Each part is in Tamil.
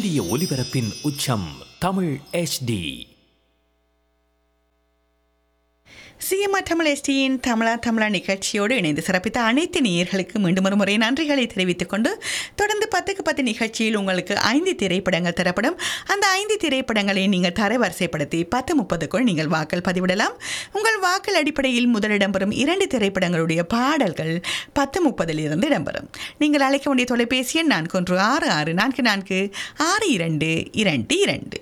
துல்லிய ஒலிபரப்பின் உச்சம் தமிழ் HD சிஎம்ஆர் தமிழ் எஸ்டியின் தமிழா தமிழா நிகழ்ச்சியோடு இணைந்து சிறப்பித்த அனைத்து நேயர்களுக்கு மீண்டும் ஒரு முறை நன்றிகளை தெரிவித்துக் கொண்டு தொடர்ந்து பத்துக்கு பத்து நிகழ்ச்சியில் உங்களுக்கு ஐந்து திரைப்படங்கள் தரப்படும் அந்த ஐந்து திரைப்படங்களை நீங்கள் தரவரிசைப்படுத்தி பத்து முப்பதுக்குள் நீங்கள் வாக்கள் பதிவிடலாம் உங்கள் வாக்கள் அடிப்படையில் முதலிடம் பெறும் இரண்டு திரைப்படங்களுடைய பாடல்கள் பத்து முப்பதில் இருந்து இடம்பெறும் நீங்கள் அழைக்க வேண்டிய தொலைபேசி எண் நான்கு ஒன்று ஆறு ஆறு நான்கு நான்கு ஆறு இரண்டு இரண்டு இரண்டு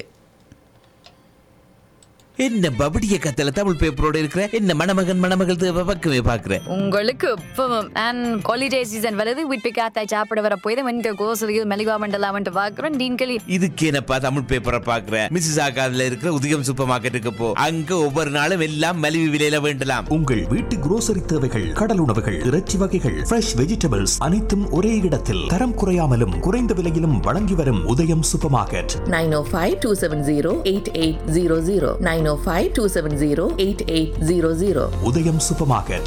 என்ன பபடிய கத்தல தமிழ் பேப்பரோட இருக்கிற என்ன மணமகன் மணமகள் தேவை பக்கமே பாக்குற உங்களுக்கு இப்பவும் அண்ட் ஹாலிடே சீசன் வருது வீட்டு காத்தாய் சாப்பிட வர போய் தான் வந்து கோசலியில் மெலிவா மண்டலாமன்ட்டு பார்க்குறோம் டீன் களி இதுக்கு என்னப்பா தமிழ் பேப்பரை பாக்குற மிஸ்ஸஸ் ஆகாதுல இருக்கிற உதயம் சூப்பர் மார்க்கெட்டுக்கு போ அங்க ஒவ்வொரு நாளும் எல்லாம் மலிவு விலையில வேண்டலாம் உங்கள் வீட்டு grocery தேவைகள் கடல் உணவுகள் இறைச்சி வகைகள் ஃப்ரெஷ் வெஜிடபிள்ஸ் அனைத்தும் ஒரே இடத்தில் தரம் குறையாமலும் குறைந்த விலையிலும் வழங்கி வரும் உதயம் சூப்பர் மார்க்கெட் 905-270-8800 905-270-8800 உதயம் சூப்பர் மார்க்கெட்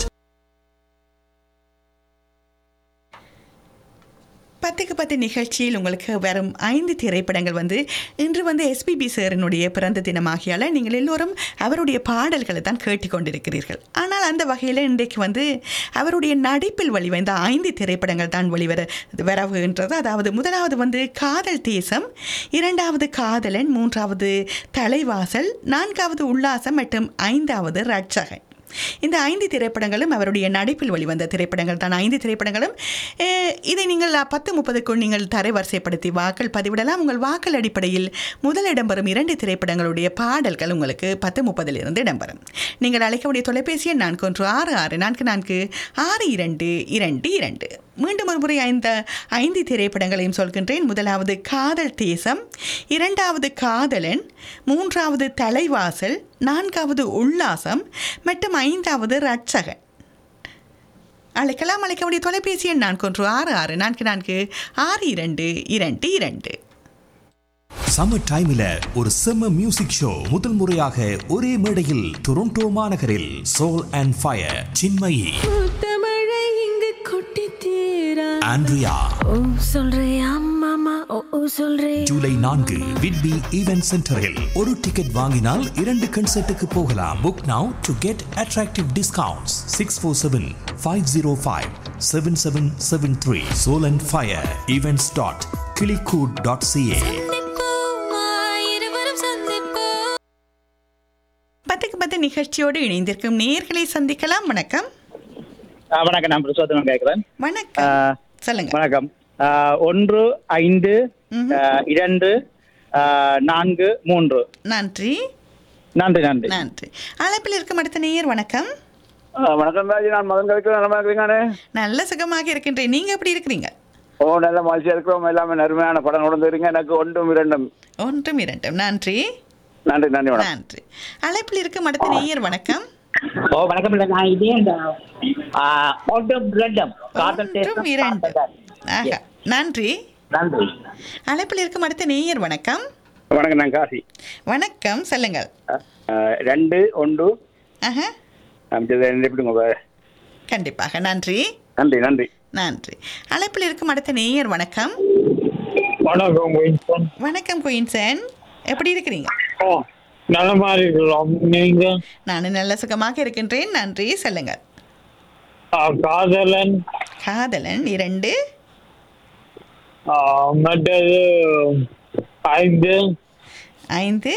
பத்துக்கு பத்து நிகழ்ச்சியில் உங்களுக்கு வரும் ஐந்து திரைப்படங்கள் வந்து இன்று வந்து எஸ்பிபி சாரினுடைய பிறந்த தினமாகியால் நீங்கள் எல்லோரும் அவருடைய பாடல்களை தான் கேட்டுக்கொண்டிருக்கிறீர்கள் ஆனால் அந்த வகையில் இன்றைக்கு வந்து அவருடைய நடிப்பில் வெளிவந்த ஐந்து திரைப்படங்கள் தான் வெளிவர வரவுகின்றது அதாவது முதலாவது வந்து காதல் தேசம் இரண்டாவது காதலன் மூன்றாவது தலைவாசல் நான்காவது உல்லாசம் மற்றும் ஐந்தாவது ரட்சகன் இந்த ஐந்து திரைப்படங்களும் அவருடைய நடிப்பில் வெளிவந்த திரைப்படங்கள் தான் ஐந்து திரைப்படங்களும் அஹ், இதை நீங்கள் பத்து முப்பதுக்குள் நீங்கள் தரைவரிசைப்படுத்தி வாக்கள் பதிவிடலாம் உங்கள் வாக்கள் அடிப்படையில் முதல் இடம்பெறும் இரண்டு திரைப்படங்களுடைய பாடல்கள் உங்களுக்கு பத்து முப்பதிலிருந்து இடம்பெறும் நீங்கள் அழைக்கக்கூடிய தொலைபேசி எண் நான்கு ஒன்று ஆறு ஆறு நான்கு நான்கு ஆறு இரண்டு இரண்டு இரண்டு மீண்டும் ஒரு முறை ஐந்து ஐந்து திரைப்படங்களையும் சொல்கின்றேன் முதலாவது காதல் தேசம் இரண்டாவது காதலன் மூன்றாவது தலைவாசல் நான்காவது உல்லாசம் மற்றும் ஐந்தாவது ரட்சகன் அழைக்கலாம் அழைக்கக்கூடிய தொலைபேசி எண் நான்கு ஒன்று ஆறு ஆறு நான்கு நான்கு ஆறு இரண்டு இரண்டு இரண்டு சம்மர் டைம்ல ஒரு செம்ம மியூசிக் ஷோ முதல் முறையாக ஒரே மேடையில் டொரண்டோ மாநகரில் சோல் அண்ட் ஃபயர் சின்மயி தமிழை இங்கு கொட்டி தீரா ஆண்ட்ரியா ஓ சொல்றியா மாமா ஓ ஓ சொல்றே ஜூலை நான்கு விட்பி ஈவென்ட் சென்டரில் ஒரு டிக்கெட் வாங்கினால் இரண்டு கன்சர்ட்டுக்கு போகலாம் book now to get attractive discounts six four seven five zero five seven seven seven three soul and fire events dot கிளிகூட் டாட் சிஏ இருவரும் சந்திப்போம் பத்துக்கு பத்து நிகழ்ச்சியோடு இணைந்திருக்கும் நேர்களை சந்திக்கலாம் வணக்கம் ஆ, வணக்கம் நான் பிரசோதனம் கேட்கிறேன் வணக்கம் சொல்லுங்க வணக்கம் ஆ, ஒன்று ஐந்து ஆ, இரண்டு ஆ, நான்கு மூன்று நன்றி நன்றி நன்றி நன்றி அழைப்பில் இருக்கும் அடுத்த நேயர் வணக்கம் ஆ, வணக்கம் ராஜி நான் மதன் கழிக்கிறேன் நல்லா இருக்கிறீங்கண்ணே நல்ல சுகமாக இருக்கின்றேன் நீங்க எப்படி இருக்கிறீங்க ஓ நல்ல மகிழ்ச்சியா இருக்கிறோம் எல்லாமே அருமையான படம் கொடுத்துருங்க எனக்கு ஒன்றும் இரண்டும் ஒன்றும் இரண்டும் நன்றி நன்றி நன்றி வணக்கம் நன்றி அழைப்பில் இருக்கும் அடுத்த நேயர் வணக்கம் ஓ வணக்கம் இல்லை நான் இதே இந்த ஆ, ஒன்றும் ரெண்டும் காதல் ஒன்றும் தேசம் இரண்டு காதலன். ஆகா நன்றி நன்றி அழைப்பில் இருக்கும் அடுத்த நேயர் வணக்கம் வணக்கம் நான் காசி வணக்கம் சொல்லுங்கள் ஆ, ரெண்டு ஒன்று ஆஹா அமைச்சது எப்படிங்க உங்க- கண்டிப்பாக நன்றி நன்றி நன்றி நன்றி அழைப்பில் இருக்கும் அடுத்த நேயர் வணக்கம் வணக்கம் வின்சன் வணக்கம் குயின்சன் எப்படி இருக்கிறீங்க ஓ நலமா இருக்கிறோம் நீங்க நான் நல்ல சுகமாக இருக்கின்றேன் நன்றி சொல்லுங்கள் ஆ, காதலன் காதலன் இரண்டு ஆ, மற்றது ஐந்து ஐந்து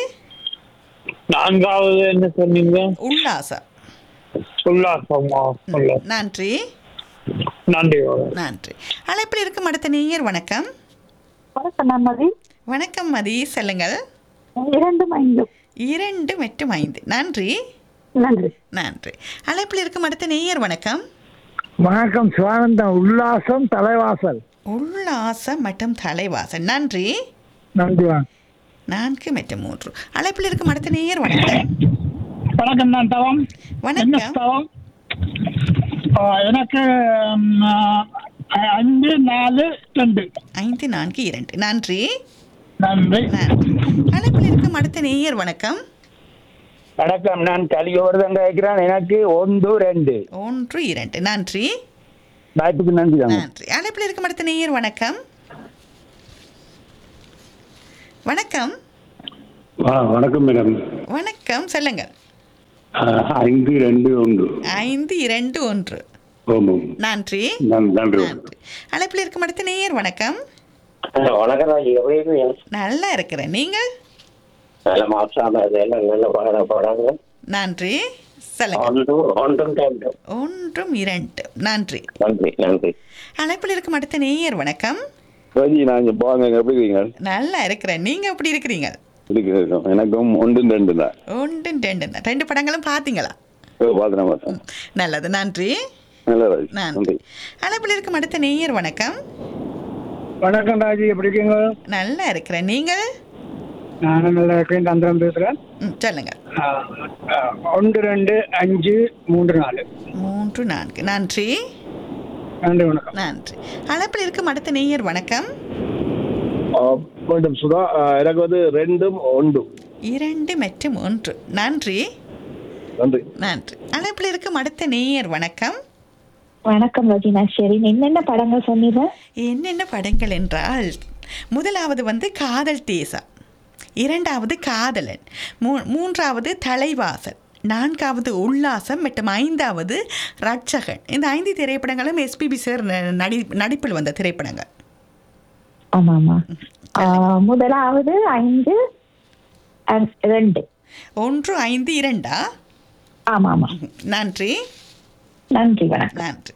நான்காவது என்ன சொன்னீங்க உல்லாசம் உல்லாசமா உல்லாசம். நன்றி நன்றி வணக்கம். நன்றி அழைப்பில் இருக்கும் அடுத்த நேயர் வணக்கம் வணக்கம் நான் மதி வணக்கம் மதி சொல்லுங்கள் இரண்டு ஐந்து இரண்டு மற்றும் ஐந்து நன்றி நன்றி நன்றி அழைப்பில் இருக்கும் அடுத்த நேயர் வணக்கம் வணக்கம் சிவானந்தம் உல்லாசம் தலைவாசல் உல்லாசம் மற்றும் தலைவாசல் நன்றி நன்றி நான்கு மற்றும் மூன்று அழைப்பில் இருக்கும் அடுத்த நேயர் வணக்கம் வணக்கம் நான் தவம் வணக்கம் தவம் எனக்கு அஞ்சு நாலு ரெண்டு ஐந்து நான்கு இரண்டு நன்றி நன்றி நன்றி அழைப்பில் இருக்கும் அடுத்த நேயர் வணக்கம் வணக்கம் நான் கலியோர்தான் கேட்கிறேன் எனக்கு ஒன்று ரெண்டு ஒன்று இரண்டு நன்றி வாய்ப்புக்கு நன்றி தாங்க நன்றி அழைப்பில் இருக்கும் அடுத்த நேயர் வணக்கம் வணக்கம் ஆ வணக்கம் மேடம் வணக்கம் சொல்லுங்க ஆ, ஐந்து ரெண்டு ஒன்று ஐந்து இரண்டு ஒன்று ஆமாம் நன்றி நன்- நன்றி நன்றி அழைப்பில் இருக்கும் அடுத்த நேயர் வணக்கம் வணக்கம் ராஜி எப்படி இருக்கீங்க நல்லா இருக்கிறேன் நீங்கள் நல்ல மாசான இதெல்லாம் நல்ல படம் படங்க நன்றி சொல்லுங்க ஒன்று ஒன்றும் ரெண்டும் ஒன்றும் இரண்டு நன்றி நன்றி நன்றி அழைப்பில் இருக்கும் அடுத்த நேயர் வணக்கம் ரஜி நான் இங்கே போங்க எப்படி இருக்கீங்க நல்லா இருக்கிறேன் நீங்க எப்படி இருக்கிறீங்க இருக்கிறோம் எனக்கும் ஒன்று ரெண்டு தான் ஒன்று ரெண்டு தான். ரெண்டு படங்களும் பார்த்தீங்களா பார்த்தேன் பார்த்தேன் நல்லது நன்றி நல்ல ராஜி நன்றி அழைப்பில் இருக்கும் அடுத்த நேயர் வணக்கம் வணக்கம் ராஜி எப்படி இருக்கீங்க நல்லா இருக்கிறேன் நீங்கள் நானும் நல்லா இருக்கேன் தந்திரம் பேசுறேன் ம், சொல்லுங்க ஆ, ஆ, ஒன்று ரெண்டு அஞ்சு மூன்று நாலு மூன்று நான்கு நன்றி நன்றி வணக்கம் நன்றி அழைப்பில் இருக்கும் அடுத்த நேயர் வணக்கம் மேடம் சுதா ஆ, எனக்கு வந்து ரெண்டும் ஒன்றும் இரண்டு மற்றும் ஒன்று நன்றி நன்றி நன்றி அழைப்பில் இருக்கும் அடுத்த நேயர் வணக்கம் வணக்கம் ரஜினா சரி என்னென்ன படங்கள் சொன்னீங்க என்னென்ன படங்கள் என்றால் முதலாவது வந்து காதல் தேசா இரண்டாவது காதலன் மூ மூன்றாவது தலைவாசல் நான்காவது உல்லாசம் மற்றும் ஐந்தாவது ரட்சகன் இந்த ஐந்து திரைப்படங்களும் எஸ்பிபி சார் ந- நடி நடிப்பில் வந்த திரைப்படங்கள் ஆமா ஆமா ஆ, முதலாவது ஐந்து and ரெண்டு ஒன்று ஐந்து இரண்டா ஆமா ஆமா நன்றி நன்றி வணக்கம் நன்றி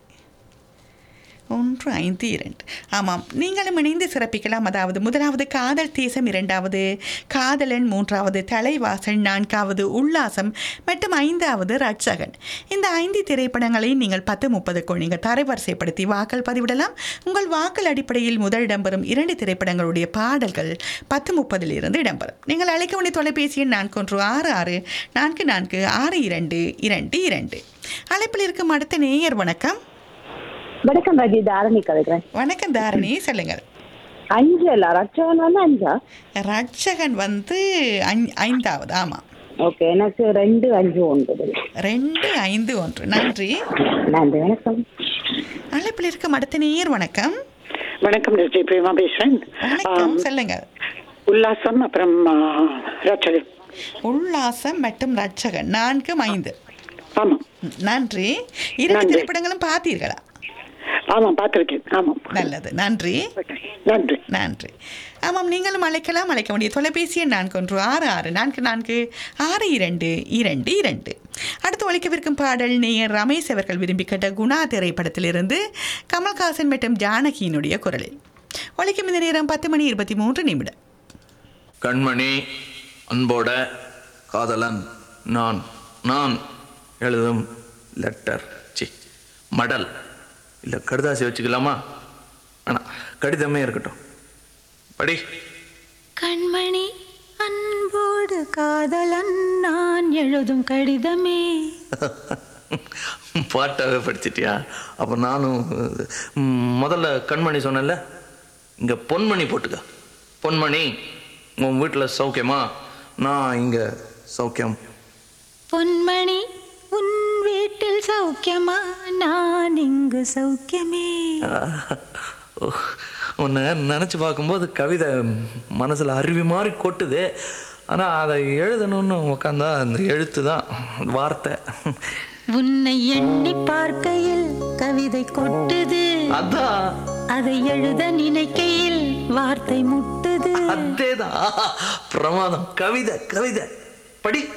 ஒன்று ஐந்து இரண்டு ஆமாம் நீங்களும் இணைந்து சிறப்பிக்கலாம் அதாவது முதலாவது காதல் தேசம் இரண்டாவது காதலன் மூன்றாவது தலைவாசல் நான்காவது உல்லாசம் மற்றும் ஐந்தாவது ரட்சகன் இந்த ஐந்து திரைப்படங்களை நீங்கள் பத்து முப்பதுக்குள் நீங்கள் தரவரிசைப்படுத்தி வாக்கள் பதிவிடலாம் உங்கள் வாக்கள் அடிப்படையில் முதல் இடம்பெறும் இரண்டு திரைப்படங்களுடைய பாடல்கள் பத்து முப்பதில் இருந்து இடம்பெறும் நீங்கள் அழைக்க வேண்டிய தொலைபேசி எண் நான்கு ஒன்று ஆறு ஆறு நான்கு நான்கு ஆறு இரண்டு இரண்டு இரண்டு அழைப்பில் இருக்கும் அடுத்த நேயர் வணக்கம் வணக்கம் ரஜி தாரணி கதைக்கிறேன் வணக்கம் தாரணி சொல்லுங்கள் அஞ்சு அல்ல ரட்சகன் வந்து அஞ்சா ரட்சகன் வந்து ஐ- ஐந்தாவது ஆமாம் ஓகே எனக்கு ரெண்டு அஞ்சு ஒன்பது ரெண்டு ஐந்து ஒன்று நன்றி நன்றி வணக்கம் அழைப்பில் இருக்கும் அடுத்த நேயர் வணக்கம் வணக்கம் ரஜி பிரேமா பேசுறேன் வணக்கம் சொல்லுங்க உல்லாசம் அப்புறம் ஆ, ரட்சகன் உல்லாசம் மற்றும் ரட்சகன் நான்கும் ஐந்து ஆமாம் நன்றி இரண்டு நன்றி. திரைப்படங்களும் பார்த்தீர்களா ஆமாம் பார்த்துருக்கேன் ஆமாம் நல்லது நன்றி நன்றி நன்றி ஆமாம் நீங்களும் அழைக்கலாம் அழைக்க வேண்டிய தொலைபேசி எண் நான்கு ஒன்று ஆறு ஆறு நான்கு நான்கு ஆறு இரண்டு இரண்டு இரண்டு அடுத்து ஒழிக்கவிருக்கும் பாடல் நேயர் ரமேஷ் அவர்கள் விரும்பி கேட்ட குணா திரைப்படத்திலிருந்து கமல்ஹாசன் மற்றும் ஜானகியினுடைய குரலில் ஒழிக்கும் இந்த நேரம் பத்து மணி இருபத்தி மூன்று நிமிடம் கண்மணி அன்போட காதலன் நான் நான் எழுதும் லெட்டர் சி மடல் இல்லை கடுதாசி வச்சுக்கலாமா ஆனால் கடிதமே இருக்கட்டும் படி கண்மணி அன்போடு காதலன் நான் எழுதும் கடிதமே பாட்டாவே படிச்சிட்டியா அப்போ நானும் ம், முதல்ல கண்மணி சொன்னேன்ல இங்கே பொன்மணி போட்டுக்க பொன்மணி உன் வீட்டில் சௌக்கியமா நான் இங்கே சௌக்கியம் பொன்மணி உன் வீட்டில் சௌக்கியமா நான் இங்கு சௌக்கியமே ஓ, உன்னை நினச்சி பார்க்கும்போது கவிதை மனசில் அருவி மாதிரி கொட்டுது ஆனால் அதை எழுதணும்னு உட்காந்தா அந்த எழுத்து தான் வார்த்தை உன்னை எண்ணி பார்க்கையில் கவிதை கொட்டுது அதான் அதை எழுத நினைக்கையில் வார்த்தை முட்டுது அதேதான் பிரமாதம் கவிதை கவிதை படி